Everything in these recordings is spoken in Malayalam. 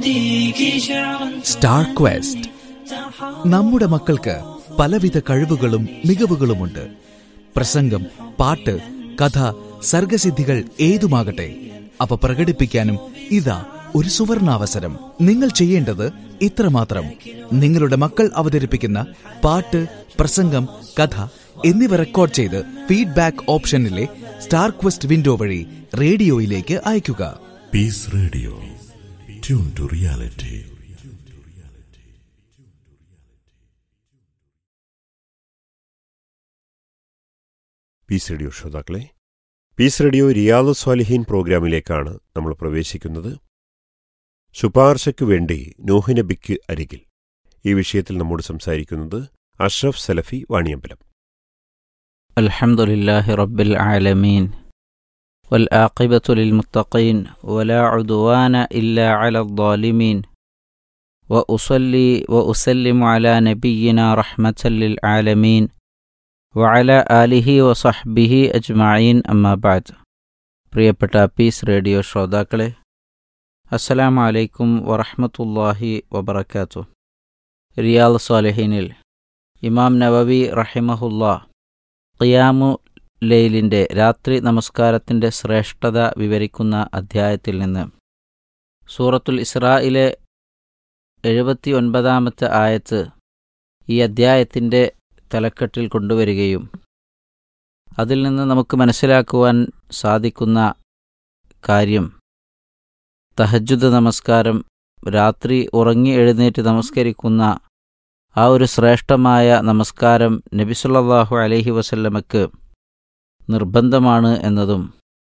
أهديك شعرا സ്റ്റാർ ക്വസ്റ്റ് നമ്മുടെ മക്കൾക്ക് പലവിധ കഴിവുകളും മികവുകളുമുണ്ട് പ്രസംഗം പാട്ട് കഥ സർഗസിദ്ധികൾ ഏതുമാകട്ടെ അവ പ്രകടിപ്പിക്കാനും ഇതാ ഒരു സുവർണാവസരം നിങ്ങൾ ചെയ്യേണ്ടത് ഇത്രമാത്രം നിങ്ങളുടെ മക്കൾ അവതരിപ്പിക്കുന്ന പാട്ട് പ്രസംഗം കഥ എന്നിവ റെക്കോർഡ് ചെയ്ത് ഫീഡ്ബാക്ക് ഓപ്ഷനിലെ സ്റ്റാർ ക്വസ്റ്റ് വിൻഡോ വഴി റേഡിയോയിലേക്ക് അയയ്ക്കുക Peace Radio. Tune to reality. Peace radio ശ്രോതാക്കളെ പീസ് റേഡിയോ റിയാദ് സ്വാലിഹീൻ പ്രോഗ്രാമിലേക്കാണ് നമ്മൾ പ്രവേശിക്കുന്നത് ശുപാർശയ്ക്കു വേണ്ടി നൂഹ് നബിക്ക് അരികിൽ ഈ വിഷയത്തിൽ നമ്മോട് സംസാരിക്കുന്നത് അഷ്റഫ് സലഫി വാണിയമ്പലം الحمد لله رب العالمين والآقبة للمتقين ولا عدوان إلا على الظالمين وأصلي وأسلم على نبينا رحمة للعالمين وعلى آله وصحبه أجمعين أما بعد പ്രിയപ്പെട്ട പീസ് റേഡിയോ ശ്രോതാക്കളെ അസ്സലാമു അലൈക്കും വറഹ്മത്തുള്ളാഹി വബറകാതുഹു റിയാൽ സ്വാലിഹീനിൽ ഇമാം നവവി റഹിമഹുല്ലാ ഖിയാമു ലൈലിൻ്റെ രാത്രി നമസ്കാരത്തിൻ്റെ ശ്രേഷ്ഠത വിവരിക്കുന്ന അധ്യായത്തിൽ നിന്ന് സൂറത്തുൽ ഇസ്രായിലെ എഴുപത്തി ഒൻപതാമത്തെ ആയത്ത് ഈ അദ്ധ്യായത്തിൻ്റെ തലക്കെട്ടിൽ കൊണ്ടുവരികയും അതിൽ നിന്ന് നമുക്ക് മനസ്സിലാക്കുവാൻ സാധിക്കുന്ന കാര്യം തഹജുദ് നമസ്കാരം രാത്രി ഉറങ്ങി എഴുന്നേറ്റ് നമസ്കരിക്കുന്ന ആ ഒരു ശ്രേഷ്ഠമായ നമസ്കാരം നബിസുല്ലാഹു അലൈഹി വസല്ലമക്ക് നിർബന്ധമാണ് എന്നതും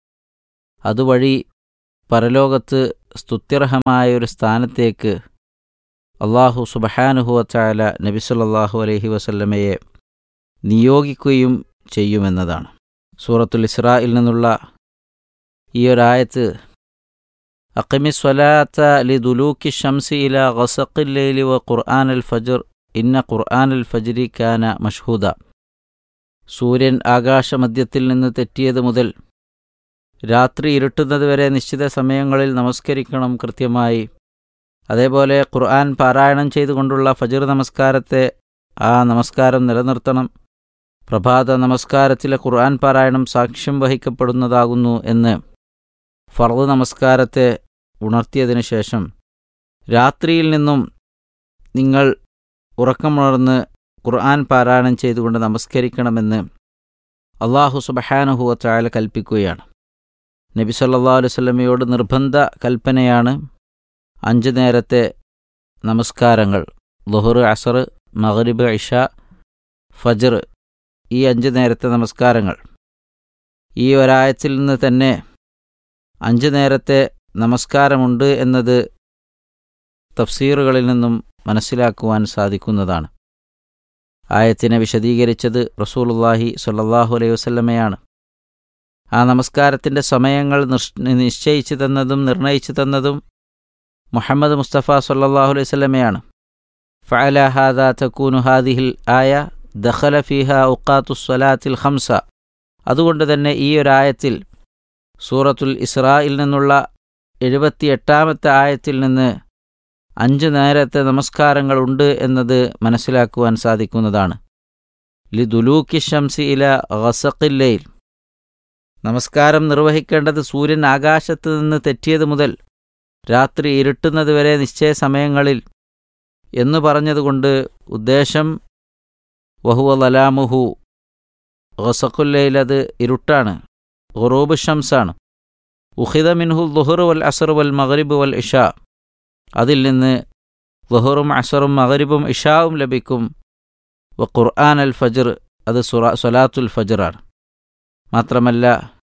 അതുവഴി പരലോകത്ത് സ്തുത്യർഹമായ ഒരു സ്ഥാനത്തേക്ക് അള്ളാഹു സുബഹാനുഹുവച്ചായ നബിസുല്ലാഹു അലൈഹി വസല്ലമയെ നിയോഗിക്കുകയും ചെയ്യുമെന്നതാണ് സൂറത്തുൽ ഇസ്രായിൽ നിന്നുള്ള ഈ ഒരായത്ത് അക്കിമി സ്വലാത്ത ലി ദുലൂക്കി ഷംസി ഇല ഗസഖില്ലൈലി വ ഖുർആൻ അൽ ഫജർ ഇന്ന ഖുർആൻ അൽ ഫജ്രി കാന മഷ്ഹൂദ സൂര്യൻ ആകാശമധ്യത്തിൽ നിന്ന് തെറ്റിയത് മുതൽ രാത്രി ഇരുട്ടുന്നതുവരെ നിശ്ചിത സമയങ്ങളിൽ നമസ്കരിക്കണം കൃത്യമായി അതേപോലെ ഖുർആൻ പാരായണം ചെയ്തുകൊണ്ടുള്ള ഫജർ നമസ്കാരത്തെ ആ നമസ്കാരം നിലനിർത്തണം പ്രഭാത നമസ്കാരത്തിലെ ഖുർആൻ പാരായണം സാക്ഷ്യം വഹിക്കപ്പെടുന്നതാകുന്നു എന്ന് ഫർദ് നമസ്കാരത്തെ ഉണർത്തിയതിനു ശേഷം രാത്രിയിൽ നിന്നും നിങ്ങൾ ഉറക്കമുണർന്ന് ഖുർആൻ പാരായണം ചെയ്തുകൊണ്ട് നമസ്കരിക്കണമെന്ന് അള്ളാഹു സുബഹാനുഹുവ ചായാല കൽപ്പിക്കുകയാണ് നബി സല്ലാ അലുവല്ലമയോട് നിർബന്ധ കൽപ്പനയാണ് അഞ്ച് നേരത്തെ നമസ്കാരങ്ങൾ ലുഹർ അസർ മഗ്രിബ് ഇഷ ഫജർ ഈ അഞ്ച് നേരത്തെ നമസ്കാരങ്ങൾ ഈ ഒരായത്തിൽ നിന്ന് തന്നെ അഞ്ച് നേരത്തെ നമസ്കാരമുണ്ട് എന്നത് തഫ്സീറുകളിൽ നിന്നും മനസ്സിലാക്കുവാൻ സാധിക്കുന്നതാണ് ആയത്തിനെ വിശദീകരിച്ചത് റസൂലുല്ലാഹി സ്വല്ലല്ലാഹു അലൈഹി വസല്ലമയാണ് ആ നമസ്കാരത്തിൻ്റെ സമയങ്ങൾ നിശ്ചയിച്ചു തന്നതും നിർണയിച്ചു തന്നതും മുഹമ്മദ് മുസ്തഫ സല്ലല്ലാഹു അലൈഹി വസല്ലമയാണ് ഫഅല ഹാദാ തകൂനു ഹാദിഹിൽ ആയ ദഖല ഫീഹ ഉഖാത്തു സ്വലാത്തിൽ ഖംസ അതുകൊണ്ട് തന്നെ ഈ ഒരായത്തിൽ സൂറത്തുൽ ഇസ്രായിൽ നിന്നുള്ള എഴുപത്തിയെട്ടാമത്തെ ആയത്തിൽ നിന്ന് അഞ്ച് നേരത്തെ നമസ്കാരങ്ങളുണ്ട് എന്നത് മനസ്സിലാക്കുവാൻ സാധിക്കുന്നതാണ് ലി ദുലൂക്കി ഷംസി ഇല ഗസഖില്ലയിൽ നമസ്കാരം നിർവഹിക്കേണ്ടത് സൂര്യൻ ആകാശത്ത് നിന്ന് തെറ്റിയത് മുതൽ രാത്രി ഇരുട്ടുന്നതുവരെ നിശ്ചയ സമയങ്ങളിൽ എന്നു പറഞ്ഞതുകൊണ്ട് ഉദ്ദേശം വഹുവ ലലാമുഹു ഗസഖുല്ലയിൽ അത് ഇരുട്ടാണ് ഖുറൂബ് ഷംസാണ് ഉഹിദ മിൻഹു ലുഹുർ വൽ അസർ വൽ മഗ്രിബ് വൽ ഇഷാ അതിൽ നിന്ന് ലുഹറും അസറും മഗ്രിബും ഇഷാവും ലഭിക്കും വ ഖുർആൻ അൽ ഫജർ അത് സൊലാത്തുൽ ഫജറാണ് മാത്രമല്ല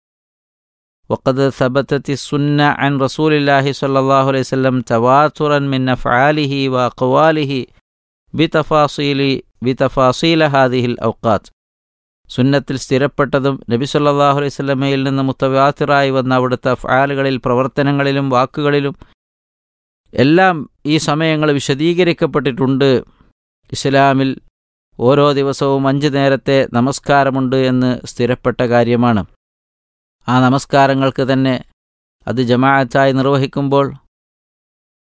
وقد ثبتت السنة عن رسول الله صلى الله عليه وسلم تواترا من أفعاله وأقواله بتفاصيل بتفاصيل هذه الأوقات സുന്നത്തിൽ സ്ഥിരപ്പെട്ടതും നബി സല്ലാഹു അലൈഹി സ്വലമയിൽ നിന്ന് മുത്തവാത്തിറായി വന്ന അവിടുത്തെ അഫ്ആലുകളിൽ പ്രവർത്തനങ്ങളിലും വാക്കുകളിലും എല്ലാം ഈ സമയങ്ങൾ വിശദീകരിക്കപ്പെട്ടിട്ടുണ്ട് ഇസ്ലാമിൽ ഓരോ ദിവസവും അഞ്ച് നേരത്തെ നമസ്കാരമുണ്ട് എന്ന് സ്ഥിരപ്പെട്ട കാര്യമാണ് ആ നമസ്കാരങ്ങൾക്ക് തന്നെ അത് ജമാഅത്തായി നിർവഹിക്കുമ്പോൾ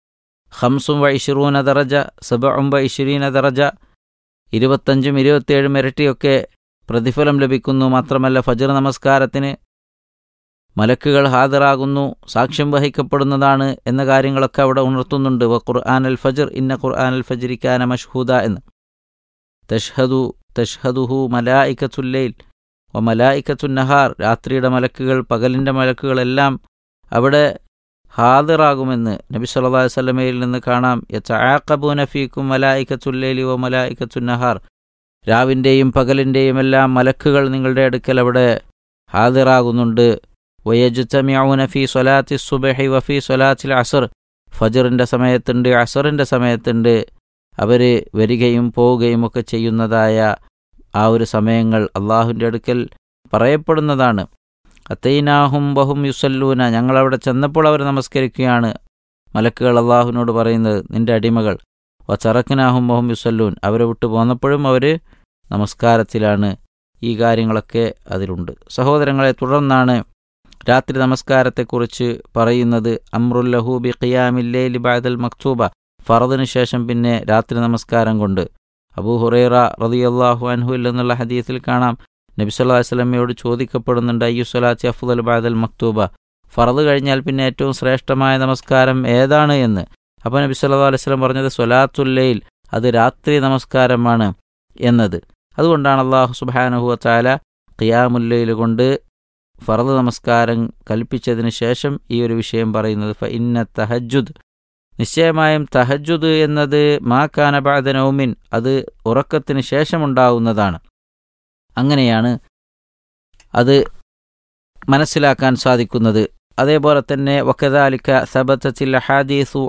ഹംസും വ ഇഷുറൂന ദറജ സബഉം വ ഇഷുരീന ദറജ ഇരുപത്തഞ്ചും ഇരുപത്തിയേഴും ഇരട്ടിയൊക്കെ പ്രതിഫലം ലഭിക്കുന്നു മാത്രമല്ല ഫജർ നമസ്കാരത്തിന് മലക്കുകൾ ഹാജരാകുന്നു സാക്ഷ്യം വഹിക്കപ്പെടുന്നതാണ് എന്ന കാര്യങ്ങളൊക്കെ അവിടെ ഉണർത്തുന്നുണ്ട് വ ഖുർആൻ അൽ ഫജർ ഇന്ന ഖുർആൻ അൽ ഫജരിക്കാന മഷ്ഹൂദ എന്ന് തഷ്ഹദു തഷ്ഹദുഹു മലായിക്കത്തുല്ലൈൽ വ മലായിക്കത്തുന്നഹാർ രാത്രിയുടെ മലക്കുകൾ പകലിൻ്റെ മലക്കുകളെല്ലാം അവിടെ ഹാദിറാകുമെന്ന് നബി സല്ലല്ലാഹു അലൈഹി വസല്ലമയിൽ നിന്ന് കാണാം യതആഖബൂന ഫീക്കും മലായിക്കത്തുല്ലൈലി വ മലായിക്കത്തുന്നഹാർ രാവിൻ്റെയും പകലിൻ്റെയും എല്ലാം മലക്കുകൾ നിങ്ങളുടെ അടുക്കൽ അവിടെ ഹാദിറാകുന്നുണ്ട് വയജുത്തമിഊന ഫി സ്വലാത്തി സുബഹി വഫി സ്വലാത്തിൽ അസർ ഫജറിൻ്റെ സമയത്തുണ്ട് അസറിൻ്റെ സമയത്തുണ്ട് അവർ വരികയും പോവുകയും ഒക്കെ ചെയ്യുന്നതായ ആ ഒരു സമയങ്ങൾ അള്ളാഹുവിൻ്റെ അടുക്കൽ പറയപ്പെടുന്നതാണ് അത്തൈനാഹും ബഹും യുസല്ലൂന ഞങ്ങളവിടെ ചെന്നപ്പോൾ അവർ നമസ്കരിക്കുകയാണ് മലക്കുകൾ അള്ളാഹുവിനോട് പറയുന്നത് നിന്റെ അടിമകൾ വച്ചറക്കിനാഹും ബഹും യുസല്ലൂൻ അവരെ വിട്ടു പോന്നപ്പോഴും അവർ നമസ്കാരത്തിലാണ് ഈ കാര്യങ്ങളൊക്കെ അതിലുണ്ട് സഹോദരങ്ങളെ തുടർന്നാണ് രാത്രി നമസ്കാരത്തെക്കുറിച്ച് പറയുന്നത് അമ്രുല്ലഹു ബി ഖിയാമില്ലേലി ബാദൽ മക്തൂബ ഫറദിനു ശേഷം പിന്നെ രാത്രി നമസ്കാരം കൊണ്ട് അബൂ ഹുറൈറ റളിയല്ലാഹു അൻഹുൽ എന്നുള്ള ഹദീസിൽ കാണാം നബി സല്ലല്ലാഹു അലൈഹി വസല്ലമയോട് ചോദിക്കപ്പെടുന്നുണ്ട് അയ്യു സ്വലാത്തി അഫ്ദൽ ബാദൽ മക്തൂബ ഫറദ് കഴിഞ്ഞാൽ പിന്നെ ഏറ്റവും ശ്രേഷ്ഠമായ നമസ്കാരം ഏതാണ് എന്ന് അപ്പോൾ നബി സല്ലല്ലാഹു അലൈഹി വസല്ലം പറഞ്ഞത് സ്വലാത്തുല്ലൈൽ അത് രാത്രി നമസ്കാരമാണ് എന്നത് അതുകൊണ്ടാണ് അള്ളാഹു സുബ്ഹാനഹു വതആല ഖിയാമുല്ലൈൽ കൊണ്ട് ഫറദ് നമസ്കാരം കൽപ്പിച്ചതിന് ശേഷം ഈ ഒരു വിഷയം പറയുന്നത് ഫ ഇന്ന തഹജുദ് നിശ്ചയമായും തഹജുദ് എന്നത് മാ കാനബാദ നൗമിൻ അത് ഉറക്കത്തിന് ശേഷമുണ്ടാവുന്നതാണ് അങ്ങനെയാണ് അത് മനസ്സിലാക്കാൻ സാധിക്കുന്നത് അതേപോലെ തന്നെ വക്കദാലിക്ക സബത്തത്തിൽ ഹദീസു